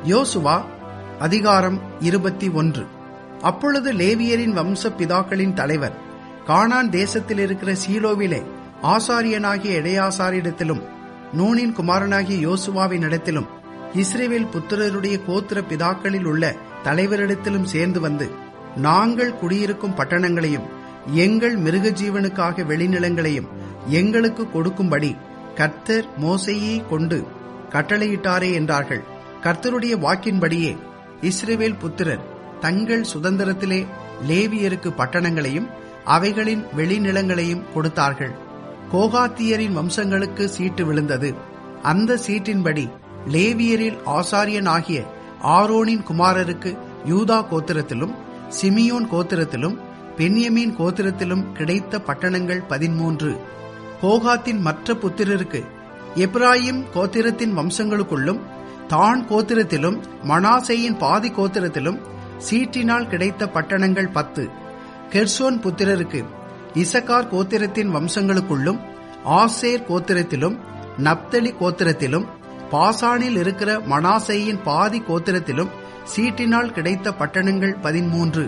யோசுவா அதிகாரம் இருபத்தி ஒன்று அப்பொழுது லேவியரின் வம்ச பிதாக்களின் தலைவர் கானான் தேசத்தில் இருக்கிற சீலோவிலே ஆசாரியனாகிய இடையாசாரிடத்திலும் நூனின் குமாரனாகிய யோசுவாவின் இடத்திலும் இஸ்ரேவேல் புத்திரருடைய கோத்திர பிதாக்களில் உள்ள தலைவரிடத்திலும் சேர்ந்து வந்து நாங்கள் குடியிருக்கும் பட்டணங்களையும் எங்கள் மிருக ஜீவனுக்காக வெளிநிலங்களையும் எங்களுக்கு கொடுக்கும்படி கர்த்தர் மோசையை கொண்டு கட்டளையிட்டாரே என்றார்கள் கர்த்தருடைய வாக்கின்படியே இஸ்ரேவேல் புத்திரர் தங்கள் சுதந்திரத்திலே லேவியருக்கு பட்டணங்களையும் அவைகளின் வெளிநிலங்களையும் கொடுத்தார்கள் கோகாத்தியரின் வம்சங்களுக்கு சீட்டு விழுந்தது அந்த சீட்டின்படி லேவியரில் ஆசாரியனாகிய ஆரோனின் குமாரருக்கு யூதா கோத்திரத்திலும் சிமியோன் கோத்திரத்திலும் பென்யமீன் கோத்திரத்திலும் கிடைத்த பட்டணங்கள் பதிமூன்று கோகாத்தின் மற்ற புத்திரருக்கு எப்ராயிம் கோத்திரத்தின் வம்சங்களுக்குள்ளும் தான் கோத்திரத்திலும் மனாசேயின் பாதி கோத்திரத்திலும் சீட்டினால் கிடைத்த பட்டணங்கள் பத்து கெர்சோன் புத்திரருக்கு இசக்கார் கோத்திரத்தின் வம்சங்களுக்குள்ளும் ஆசேர் கோத்திரத்திலும் நப்தலி கோத்திரத்திலும் பாசானில் இருக்கிற மனாசேயின் பாதி கோத்திரத்திலும் சீட்டினால் கிடைத்த பட்டணங்கள் பதிமூன்று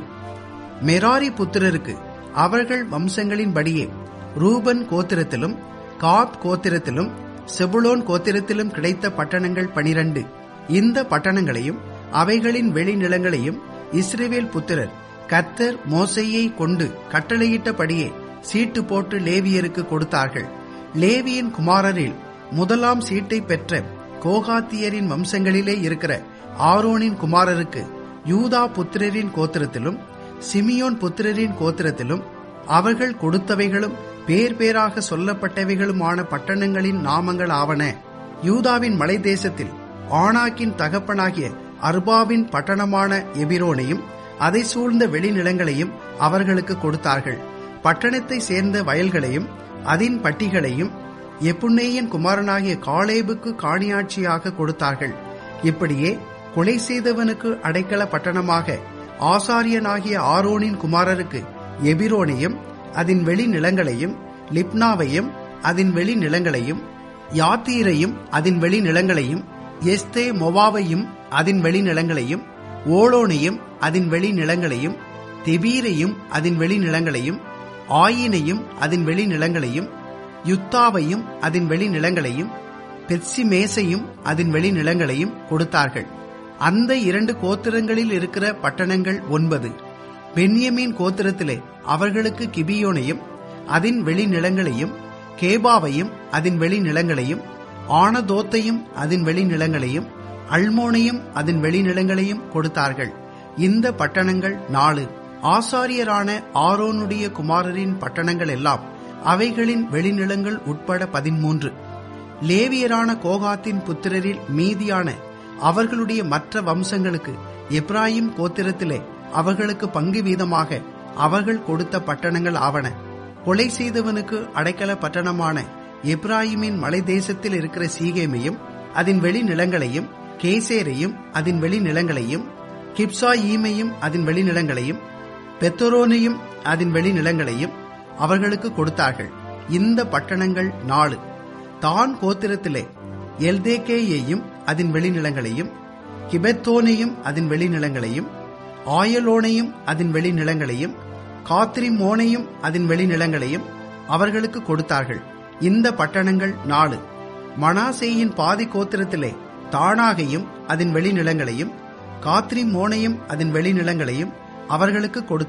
மெராரி புத்திரருக்கு அவர்கள் வம்சங்களின்படியே ரூபன் கோத்திரத்திலும் காத் கோத்திரத்திலும் செபுலோன் கோத்திரத்திலும் கிடைத்த பட்டணங்கள் பனிரண்டு இந்த பட்டணங்களையும் அவைகளின் வெளிநிலங்களையும் இஸ்ரேவேல் புத்திரர் கத்தர் மோசையை கொண்டு கட்டளையிட்டபடியே சீட்டு போட்டு லேவியருக்கு கொடுத்தார்கள் லேவியின் குமாரரில் முதலாம் சீட்டை பெற்ற கோகாத்தியரின் வம்சங்களிலே இருக்கிற ஆரோனின் குமாரருக்கு யூதா புத்திரரின் கோத்திரத்திலும் சிமியோன் புத்திரரின் கோத்திரத்திலும் அவர்கள் கொடுத்தவைகளும் பேர் பேராக சொல்லப்பட்டவைகளுமான பட்டணங்களின் நாமங்கள் ஆவன யூதாவின் மலை தேசத்தில் ஆனாக்கின் தகப்பனாகிய அர்பாவின் பட்டணமான எபிரோனையும் அதை சூழ்ந்த வெளிநிலங்களையும் அவர்களுக்கு கொடுத்தார்கள் பட்டணத்தை சேர்ந்த வயல்களையும் அதன் பட்டிகளையும் எப்புன்னேயின் குமாரனாகிய காலேபுக்கு காணியாட்சியாக கொடுத்தார்கள் இப்படியே கொலை செய்தவனுக்கு அடைக்கல பட்டணமாக ஆசாரியனாகிய ஆரோனின் குமாரருக்கு எபிரோனையும் அதன் வெளிநிலங்களையும் லிப்னாவையும் அதன் வெளிநிலங்களையும் யாத்தீரையும் அதன் வெளிநிலங்களையும் எஸ்தே மொவாவையும் அதன் வெளிநிலங்களையும் ஓலோனையும் அதன் வெளிநிலங்களையும் தெபீரையும் அதன் வெளிநிலங்களையும் ஆயினையும் அதன் வெளிநிலங்களையும் யுத்தாவையும் அதன் வெளிநிலங்களையும் பெட்சிமேசையும் அதன் வெளிநிலங்களையும் கொடுத்தார்கள் அந்த இரண்டு கோத்திரங்களில் இருக்கிற பட்டணங்கள் ஒன்பது பென்யமீன் கோத்திரத்திலே அவர்களுக்கு கிபியோனையும் அதன் வெளிநிலங்களையும் கேபாவையும் அதன் வெளிநிலங்களையும் ஆனதோத்தையும் அதன் வெளிநிலங்களையும் அல்மோனையும் அதன் வெளிநிலங்களையும் கொடுத்தார்கள் இந்த பட்டணங்கள் நாலு ஆசாரியரான ஆரோனுடைய குமாரரின் பட்டணங்கள் எல்லாம் அவைகளின் வெளிநிலங்கள் உட்பட பதிமூன்று லேவியரான கோகாத்தின் புத்திரரில் மீதியான அவர்களுடைய மற்ற வம்சங்களுக்கு எப்ராஹிம் கோத்திரத்திலே அவர்களுக்கு பங்கு வீதமாக அவர்கள் கொடுத்த பட்டணங்கள் ஆவன கொலை செய்தவனுக்கு அடைக்கல பட்டணமான எப்ராஹிமின் மலை தேசத்தில் இருக்கிற சீகேமையும் அதன் வெளிநிலங்களையும் கேசேரையும் அதன் வெளிநிலங்களையும் கிப்சா ஈமையும் அதன் வெளிநிலங்களையும் பெத்தரோனையும் அதன் வெளிநிலங்களையும் அவர்களுக்கு கொடுத்தார்கள் இந்த பட்டணங்கள் நாலு தான் கோத்திரத்திலே எல்தேகேயையும் அதன் வெளிநிலங்களையும் கிபெத்தோனையும் அதன் வெளிநிலங்களையும் ஆயலோனையும் அதன் வெளிநிலங்களையும் காத்திரிமோனையும் அதன் வெளிநிலங்களையும் அவர்களுக்கு கொடுத்தார்கள் இந்த பட்டணங்கள் நாலு மனாசேயின் பாதி கோத்திரத்திலே தானாகையும் அதன் வெளிநிலங்களையும் காத்ரிமோனையும் அதன் வெளிநிலங்களையும் அவர்களுக்கு கொடுத்தார்கள்